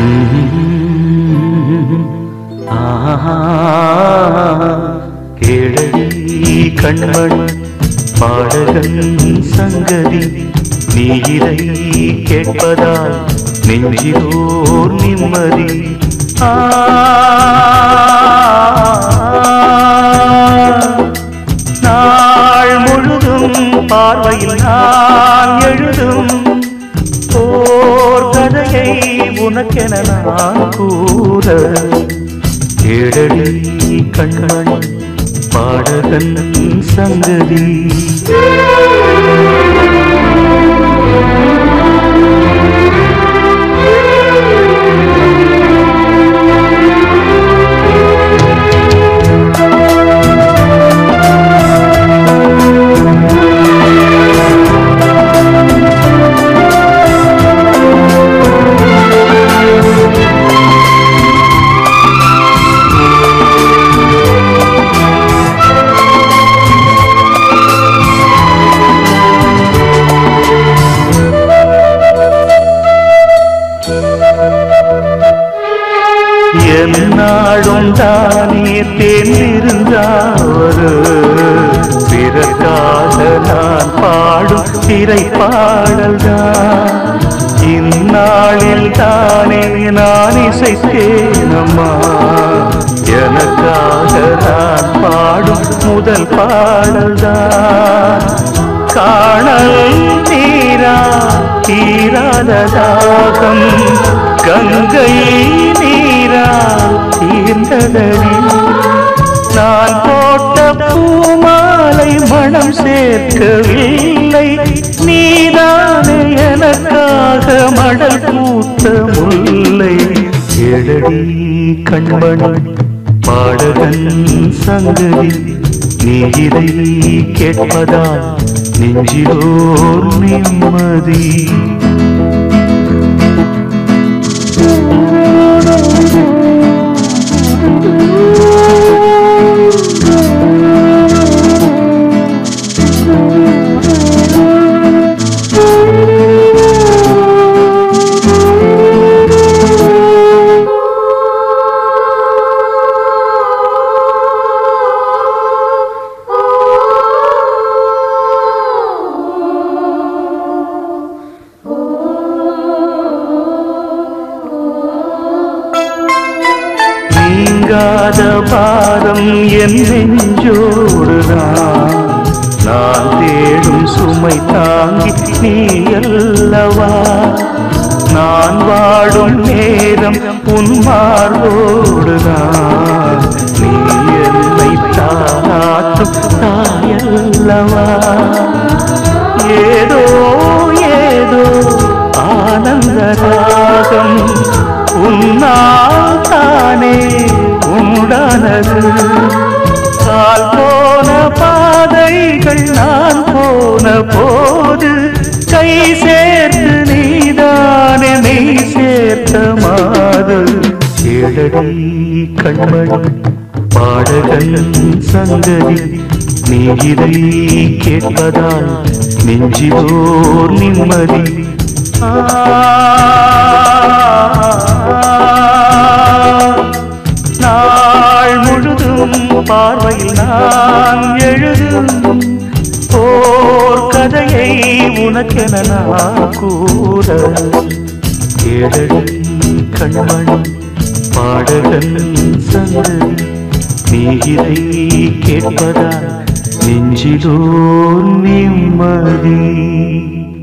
கேளடி கண்மண் பாடகன் சங்கதி நீ இதை கேட்பதால் நெஞ்சிலோர் நிம்மதி ஆ நாள் முழுதும் பார்வையில் நான் எழுதும் ஓர் கதையை உனக்கென நான் கூற கேடடி கண்மண் பாடகன் சங்கதி என்னாடும் தானே தேர்ந்திருந்தாரு பிறக்காக நான் பாடும் திரை பாடல்தான் இந்நாளில் தானே நான் இசைத்தேனம்மா எனக்காக நான் பாடும் முதல் பாடல்தான் காணல் நீரா தீராத தாகம் கங்கை நீரா தீர்ந்ததடி நான் போட்ட பூமாலை மனம் சேர்க்கவில்லை நீதானே எனக்காக மடல் பூத்த முல்லை எழடி கண்மண் பாடகன் சங்கதி நீ இதை கேட்பதால் நெஞ்சிலோர் நிம்மதி நீங்காத பாரம் என் நெஞ்சோடுதான் நான் தேடும் சுமை தாங்கி நீ அல்லவா நான் வாடும் நேரம் உன் மார்போடுதான் நீ என்னை தாராட்டும் தாயல்லவா ஏதோ ஏதோ ஆனந்த ராகம் உன்னால் தானே உண்டானது கால் போன பாதைகள் நான் போன போது கை சேர்த்து நீதானே நீ சேர்த்த மாது கேளடி கண்மணி பாடகன் சங்கதி நீ இதை கேட்பதால் நெஞ்சிலோர் நிம்மதி ஆ நாள் முழுதும் பார்வையில் நான் எழுதும் ஓர் கதையை உனக்கென நான் கூற கேளடி கண்மணி பாடகன் சங்கதி நீ இதை கேட்பதா நெஞ்சிலோர் நிம்மதி